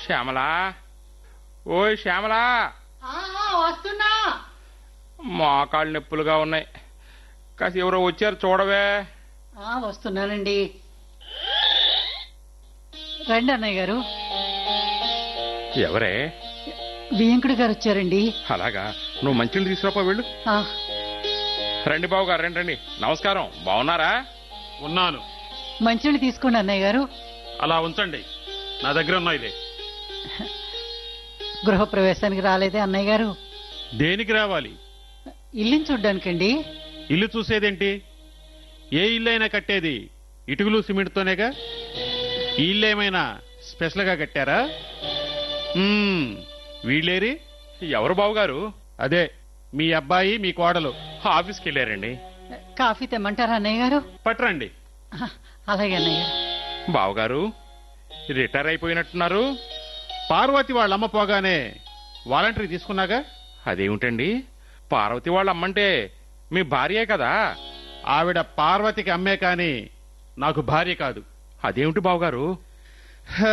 శ్యామలా ఓయ్ శ్యామలా ఆ, ఆ, వస్తున్నా మోకాళ్ళు నొప్పులుగా ఉన్నాయి కాసి ఎవరో వచ్చారు చూడవే ఆ, వస్తున్నానండి రండి అన్నయ్య గారు ఎవరే వియంకుడు గారు వచ్చారండి అలాగా నువ్వు మంచిని తీసుకురాపో వెళ్ళు ఆ, రండి బాబు గారు రండి రండి నమస్కారం బాగున్నారా ఉన్నాను మంచినీళ్ళు తీసుకోండి అన్నయ్య గారు అలా ఉంచండి నా దగ్గర ఉన్నాయిలే గృహప్రవేశానికి రాలేదే అన్నయ్య గారు దేనికి రావాలి ఇల్లుని చూడ్డానికండి ఇల్లు చూసేదేంటి ఏ ఇల్లు అయినా కట్టేది ఇటుకలు సిమెంట్తోనేగా ఈ ఇల్లు ఏమైనా స్పెషల్గా కట్టారా మ్మ్, వీళ్ళేరి ఎవరు బాబు గారు అదే మీ అబ్బాయి మీ కోడలు ఆఫీస్కి వెళ్ళారండి కాఫీ తెమ్మంటారా అన్నయ్య గారు పట్టరండి ఆ, అలాగే అన్నయ్య గారు బావగారు రిటైర్ అయిపోయినట్టున్నారు పార్వతి వాళ్ళ అమ్మ పోగానే వాలంటరీ తీసుకున్నాగా అదేమిటండి పార్వతి వాళ్ళ అమ్మంటే మీ భార్యే కదా ఆవిడ పార్వతికి అమ్మే కాని నాకు భార్య కాదు అదేమిటి బావగారు హా.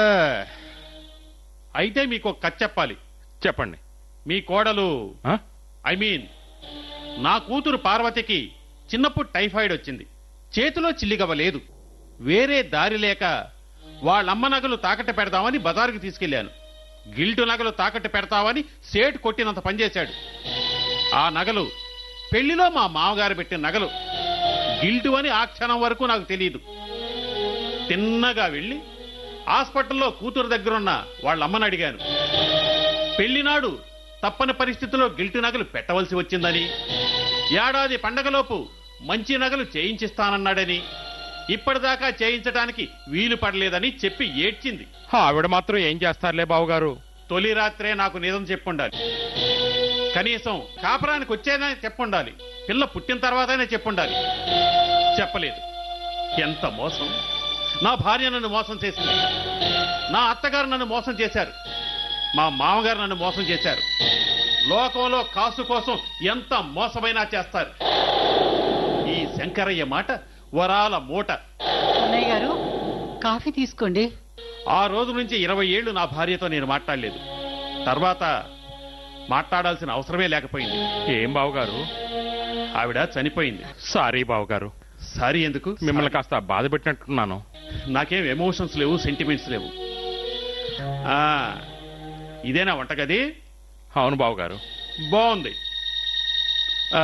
అయితే మీకు ఒక కథ చెప్పాలి చెప్పండి మీ కోడలు ఆ? ఐ మీన్ నా కూతురు పార్వతికి చిన్నప్పుడు టైఫాయిడ్ వచ్చింది చేతిలో చిల్లిగవ్వ లేదు వేరే దారి లేక వాళ్ళమ్మ నగలు తాకట్టు పెడదామని బజారుకి తీసుకెళ్లాను గిల్టు నగలు తాకట్టు పెడతామని సేటు కొట్టినంత పనిచేశాడు ఆ నగలు పెళ్లిలో మా మామగారు పెట్టిన నగలు గిల్టు అని ఆ క్షణం వరకు నాకు తెలియదు తిన్నగా వెళ్ళి హాస్పిటల్లో కూతురు దగ్గరున్న వాళ్ళ అమ్మని అడిగాను పెళ్లినాడు తప్పని పరిస్థితిలో గిల్టు నగలు పెట్టవలసి వచ్చిందని ఏడాది పండగలోపు మంచి నగలు చేయించిస్తానన్నాడని ఇప్పటిదాకా చేయించడానికి వీలు పడలేదని చెప్పి ఏడ్చింది ఆవిడ మాత్రం ఏం చేస్తారులే బావగారు తొలి రాత్రే నాకు నిజం చెప్పుండాలి కనీసం కాపురానికి వచ్చేనా చెప్పుండాలి పిల్ల పుట్టిన తర్వాతనే చెప్పుండాలి చెప్పలేదు ఎంత మోసం నా భార్య నన్ను మోసం చేసింది నా అత్తగారు నన్ను మోసం చేశారు మా మామగారు నన్ను మోసం చేశారు లోకంలో కాసు కోసం ఎంత మోసమైనా చేస్తారు ఈ శంకరయ్య మాట వరాల మూట అన్నయ్య గారు కాఫీ తీసుకోండి ఆ రోజు నుంచి ఇరవై ఏళ్లు నా భార్యతో నేను మాట్లాడలేదు తర్వాత మాట్లాడాల్సిన అవసరమే లేకపోయింది ఏం బావగారు ఆవిడ చనిపోయింది సారీ బావగారు సారీ ఎందుకు మిమ్మల్ని కాస్త బాధ పెట్టినట్టున్నాను నాకేం ఎమోషన్స్ లేవు సెంటిమెంట్స్ లేవు ఆ, ఇదేనా వంటగది అవును బావగారు బాగుంది ఆ,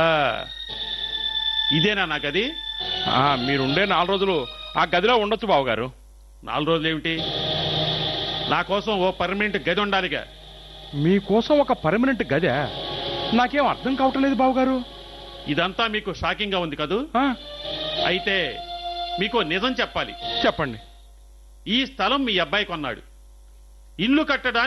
ఇదేనా నా గది ఆ, మీరుండే నాలుగు రోజులు ఆ గదిలో ఉండొచ్చు బావగారు నాలుగు రోజులు ఏమిటి నా కోసం ఓ పర్మనెంట్ గది ఉండాలిగా మీకోసం ఒక పర్మనెంట్ గదే నాకేం అర్థం కావటం లేదు బావగారు ఇదంతా మీకు షాకింగ్ గా ఉంది కదూ ఆ, అయితే మీకు నిజం చెప్పాలి చెప్పండి ఈ స్థలం మీ అబ్బాయి కొన్నాడు ఇల్లు కట్టడానికి